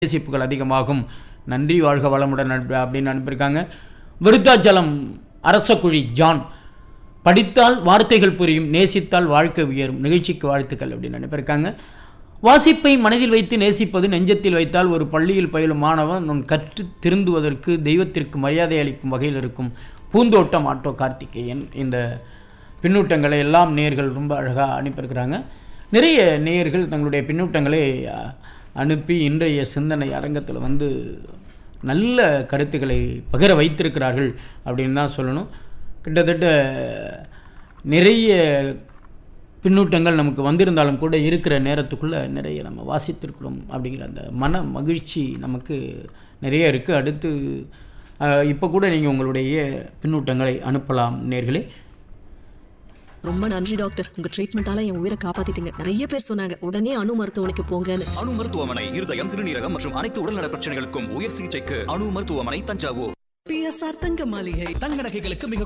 நேசிப்புகள் அதிகமாகும் நன்றி வாழ்க வளமுடன் நட்பு அப்படின்னு அனுப்பியிருக்காங்க விருத்தாச்சலம் அரசக்குழி ஜான் படித்தால் வார்த்தைகள் புரியும் நேசித்தால் வாழ்க்கை உயரும் நிகழ்ச்சிக்கு வாழ்த்துக்கள் அப்படின்னு அனுப்பியிருக்காங்க வாசிப்பை மனதில் வைத்து நேசிப்பது நெஞ்சத்தில் வைத்தால் ஒரு பள்ளியில் பயிலும் மாணவன் நான் கற்று திருந்துவதற்கு தெய்வத்திற்கு மரியாதை அளிக்கும் வகையில் இருக்கும் பூந்தோட்டம் ஆட்டோ கார்த்திகேயன் இந்த பின்னூட்டங்களை எல்லாம் நேயர்கள் ரொம்ப அழகாக அனுப்பியிருக்கிறாங்க நிறைய நேயர்கள் தங்களுடைய பின்னூட்டங்களை அ, அனுப்பி இன்றைய சிந்தனை அரங்கத்தில் வந்து நல்ல கருத்துக்களை பகிர வைத்திருக்கிறார்கள் அப்படின்னு தான் சொல்லணும் கிட்டத்தட்ட நிறைய பின்னூட்டங்கள் நமக்கு வந்திருந்தாலும் கூட இருக்கிற நேரத்துக்குள்ளே நிறைய நம்ம வாசித்திருக்கிறோம் அப்படிங்கிற அந்த மன மகிழ்ச்சி நமக்கு நிறைய இருக்குது அடுத்து இப்போ கூட நீங்கள் உங்களுடைய பின்னூட்டங்களை அனுப்பலாம் நேர்களே ரொம்ப நன்றி டாக்டர் உங்க ட்ரீட்மெண்டால என் உயிரை காப்பாத்திட்டீங்க நிறைய பேர் சொன்னாங்க உடனே அணு மருத்துவமனைக்கு போங்கன்னு அணு மருத்துவமனை இருதயம் சிறுநீரகம் மற்றும் அனைத்து உடல்நல பிரச்சனைகளுக்கும் உயர் சிகிச்சைக்கு அணு மருத்துவமனை தஞ்சாவூர் பிஎஸ்ஆர் தங்க மாளிகை தங்க நகைகளுக்கு மிக